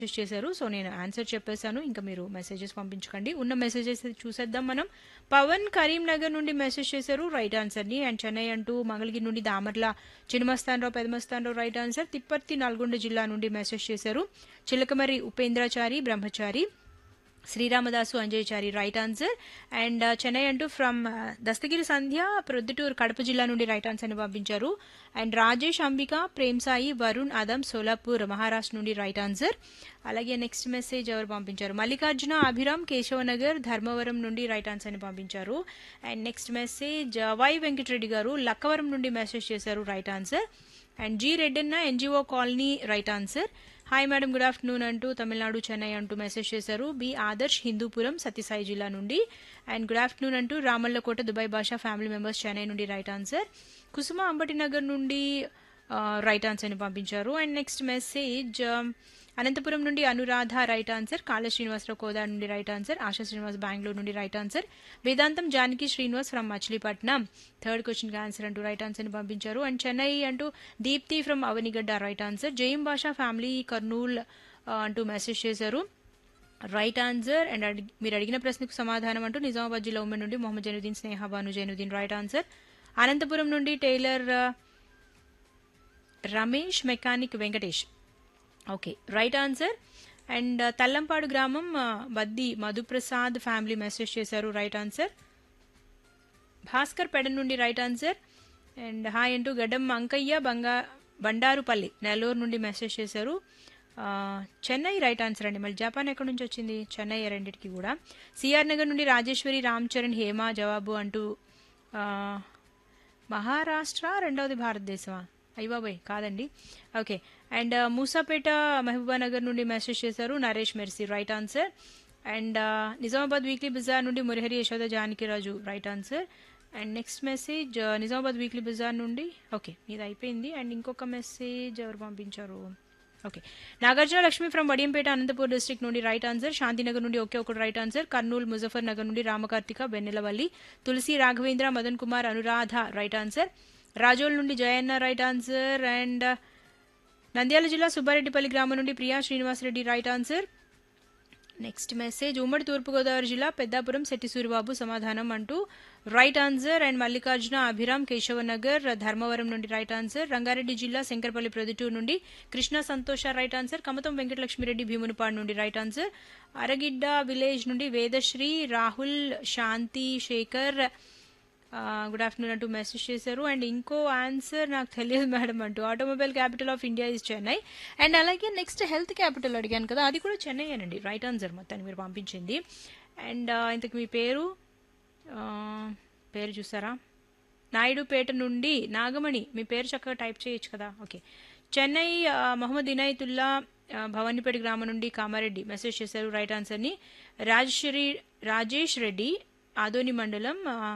message చేశారు so నేను answer చెప్పేశాను ఇంకా మీరు మెసేజెస్ పంపించకండి ఉన్న మెసేజెస్ చూసేద్దాం మనం పవన్ కరీంనగర్ నుండి మెసేజ్ చేశారు రైట్ ఆన్సర్ని అండ్ చెన్నై అంటూ మంగళగిరి నుండి దామర్ల చినమస్తానరావు పెదమస్తానరావు రైట్ ఆన్సర్ తిప్పర్తి నల్గొండ జిల్లా నుండి మెసేజ్ చేశారు Chilakamari Upendrachari Brahmachari Sriramadasu Anjayachari right answer and Chennai అంటూ ఫ్రమ్ దస్తగిరి సంధ్య ప్రొద్దుటూరు కడప జిల్లా నుండి రైట్ ఆన్సర్ని పంపించారు అండ్ రాజేష్ అంబిక ప్రేమ్ సాయి వరుణ్ అదమ్ సోలాపూర్ మహారాష్ట్ర నుండి రైట్ ఆన్సర్ అలాగే నెక్స్ట్ మెసేజ్ ఎవరు పంపించారు మల్లికార్జున అభిరామ్ కేశవనగర్ ధర్మవరం నుండి రైట్ ఆన్సర్ని పంపించారు and next message Y Venkatareddy గారు లక్కవరం నుండి మెసేజ్ చేశారు right answer and G Reddanna NGO colony right answer hi madam good afternoon అంటూ తమిళనాడు చెన్నై అంటూ మెసేజ్ చేశారు బి ఆదర్శ్ హిందూపురం సత్యసాయి జిల్లా నుండి అండ్ గుడ్ ఆఫ్టర్నూన్ అంటూ Ramallakota Dubai Basha family members Chennai నుండి రైట్ ఆన్సర్ కుసుమ అంబటి నగర్ నుండి రైట్ ఆన్సర్ని పంపించారు అండ్ నెక్స్ట్ మెసేజ్ అనంతపురం నుండి అనురాధ రైట్ ఆన్సర్ కాళ శ్రీనివాసరావు కోదా నుండి రైట్ ఆన్సర్ ఆశా శ్రీనివాస్ బెంగళూరు నుండి right answer Vedantam Janaki Srinivas from Machilipatnam third క్వశ్చన్కి ఆన్సర్ అంటూ రైట్ ఆన్సర్ని పంపించారు అండ్ చెన్నై అంటూ Deepti from Avanigadda right answer Jayam Basha family Kurnool అంటూ మెసేజ్ చేశారు రైట్ ఆన్సర్ అండ్ అడిగి మీరు అడిగిన ప్రశ్నకు సమాధానం అంటూ నిజామాబాద్ జిల్లా ఉమ్మడి నుండి మొహమ్మద్ జైనుద్దీన్ స్నేహ బాను జైనుద్దీన్ రైట్ ఆన్సర్ అనంతపురం నుండి tailor Ramesh mechanic Venkatesh okay right answer and Tallampadu గ్రామం బద్ది మధుప్రసాద్ ఫ్యామిలీ మెసేజ్ చేశారు రైట్ ఆన్సర్ భాస్కర్ పెడ నుండి రైట్ ఆన్సర్ అండ్ హాయ్ అంటూ గడ్డం అంకయ్య బంగా బండారుపల్లి నెల్లూరు నుండి మెసేజ్ చేశారు చెన్నై రైట్ ఆన్సర్ అండి మళ్ళీ జపాన్ ఎక్కడి నుంచి వచ్చింది చెన్నై రెండింటికి కూడా సిఆర్ నగర్ నుండి రాజేశ్వరి రామ్ చరణ్ హేమ జవాబు అంటూ మహారాష్ట్ర రెండవది భారతదేశమా అయ్యబాబాయ్ కాదండి ఓకే అండ్ మూసాపేట మహబూబానగర్ నుండి మెసేజ్ చేశారు Naresh Mercy right answer and Nizamabad weekly Bazar నుండి Murahari Yashoda Janakiraju right answer and next message Nizamabad weekly Bazar నుండి ఓకే ఇది అయిపోయింది అండ్ ఇంకొక మెసేజ్ ఎవరు పంపించారు okay Nagarjuna Lakshmi from Vadiyampeta Anantapur district నుండి రైట్ ఆన్సర్ శాంతినగర్ నుండి ఒకే ఒకటి రైట్ ఆన్సర్ కర్నూలు ముజఫర్ నగర్ నుండి రామకార్తిక బెన్నెలవల్లి తులసి రాఘవేంద్ర మదన్ కుమార్ అనురాధ రైట్ ఆన్సర్ రాజోల్ నుండి Jayanna right answer and Nandyala జిల్లా సుబ్బారెడ్డిపల్లి గ్రామం నుండి Priya Srinivasareddy right answer next message ఉమ్మడి తూర్పుగోదావరి జిల్లా పెద్దాపురం శెట్టి సూరిబాబు సమాధానం అంటూ right answer and Mallikarjuna Abhiram Keshavanagar Dharmavaram నుండి రైట్ ఆన్సర్ రంగారెడ్డి జిల్లా శంకరపల్లి ప్రొద్దుటూరు నుండి కృష్ణ సంతోష రైట్ ఆన్సర్ కమతం వెంకటలక్ష్మిరెడ్డి భీమునిపాడు నుండి రైట్ ఆన్సర్ అరగిడ్డ విలేజ్ నుండి వేదశ్రీ రాహుల్ శాంతి శేఖర్ గుడ్ ఆఫ్టర్నూన్ అంటూ మెసేజ్ చేశారు అండ్ ఇంకో ఆన్సర్ నాకు తెలియదు మేడం అంటూ automobile capital of India is Chennai and అలాగే నెక్స్ట్ హెల్త్ క్యాపిటల్ అడిగాను కదా అది కూడా చెన్నై అనండి రైట్ ఆన్సర్ మొత్తాన్ని మీరు పంపించింది అండ్ ఇంతకు మీ పేరు పేరు చూసారా నాయుడుపేట నుండి నాగమణి మీ పేరు చక్కగా టైప్ చేయొచ్చు కదా ఓకే చెన్నై మహమ్మద్ ఇనాయతుల్లా భవానీపేట గ్రామం నుండి కామారెడ్డి మెసేజ్ చేశారు రైట్ ఆన్సర్ని రాజేశ్వరి రాజేష్ రెడ్డి ఆదోని మండలం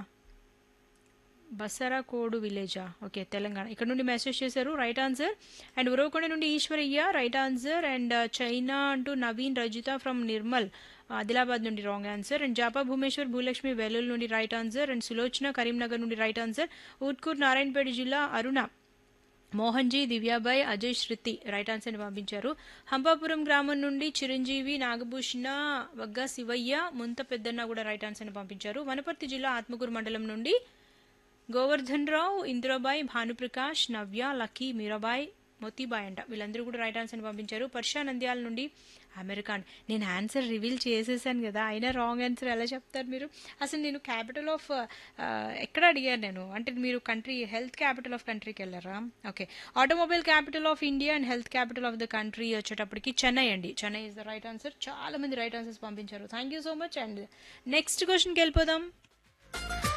బసరాకోడు విలేజా ఓకే తెలంగాణ ఇక్కడ నుండి మెసేజ్ చేశారు రైట్ ఆన్సర్ అండ్ ఉరవకొండ నుండి Eshwaraiah right answer and China అంటూ నవీన్ రజిత ఫ్రమ్ నిర్మల్ ఆదిలాబాద్ నుండి wrong answer and Japa Bhumeshwar Bhulakshmi Vellul నుండి right answer and Sulochana Karimnagar నుండి రైట్ ఆన్సర్ ఊట్కూర్ నారాయణపేట జిల్లా అరుణ మోహన్జీ దివ్యాబాయ్ అజయ్ శృతి రైట్ ఆన్సర్ని పంపించారు హంపాపురం గ్రామం నుండి చిరంజీవి నాగభూషణ వగ్గ శివయ్య ముంత పెద్దన్న కూడా రైట్ ఆన్సర్ని పంపించారు వనపర్తి జిల్లా ఆత్మకూరు మండలం నుండి గోవర్ధన్ రావు ఇందిరాబాయ్ భానుప్రకాష్ నవ్య లక్కీ మీరాబాయ్ మోతీబాయ్ అంట వీళ్ళందరూ కూడా రైట్ ఆన్సర్ పంపించారు పర్షా నంద్యాల నుండి అమెరికాన్ నేను ఆన్సర్ రివీల్ చేసేసాను కదా అయినా రాంగ్ ఆన్సర్ ఎలా చెప్తారు మీరు అసలు నేను క్యాపిటల్ ఆఫ్ ఎక్కడ అడిగాను నేను అంటే మీరు కంట్రీ హెల్త్ క్యాపిటల్ ఆఫ్ కంట్రీకి వెళ్ళారా okay automobile capital of India and health capital of the country వచ్చేటప్పటికి చెన్నై అండి Chennai is the right answer చాలా మంది రైట్ ఆన్సర్స్ పంపించారు thank you so much and next క్వశ్చన్కి వెళ్ళిపోదాం